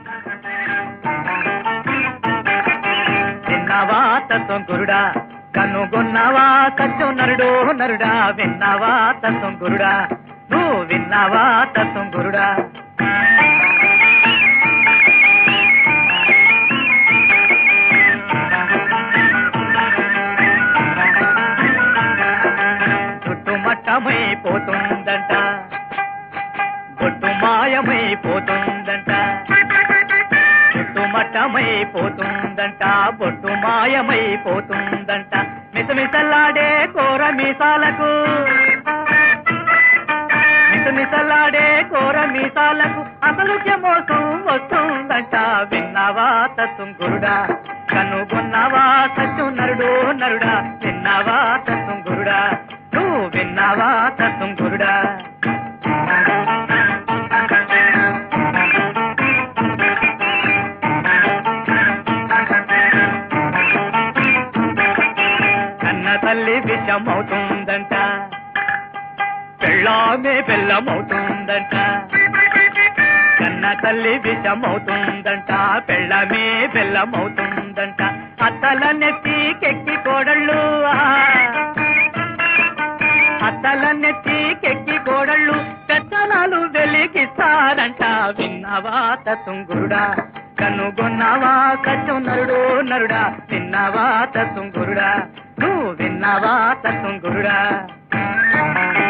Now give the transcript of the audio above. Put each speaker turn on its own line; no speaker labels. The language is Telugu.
విన్నావా తత్వం గురుడా కనుగొన్నావా సత్యం నరుడు నరుడా విన్నావా తత్వం గురుడా నువ్వు విన్నావా తత్వం గురుడా చుట్టుమట్టమైపోతుందంట బొట్టు మాయమైపోతుందంట చుట్టుమట్టమైపోతుందంట బొట్టు మాయమైపోతుందంట మిసమిసలాడే కోర మీసాలకు మిసమిసలాడే కోర మీసాలకు అసలుకే మోసం వస్తుందంట విన్నావా తత్వం గురుడా కనుగొన్నావా సత్యం నరుడు నరుడా విన్నావా తత్వం గురుడా నువ్వు విన్నావా తత్వం గురుడా కన్న తల్లి విషమవుతుందంట పెళ్ళామే బెల్లమవుతుందంట కన్న తల్లి విషమవుతుందంట పెళ్ళమే బెల్లమవుతుందంట అత్తల నెత్తికెక్కి కోడళ్ళు ఆ. అత్తల నెత్తికెక్కి కోడళ్ళు పెత్తనాలు వెలిగిస్తారంట విన్నావా తత్తుంగురుడా కనుగొన్నావా సత్యం నరుడు నరుడా విన్నావా తత్తుంగురుడా నువ్వు విన్నావా తత్తుంగురుడా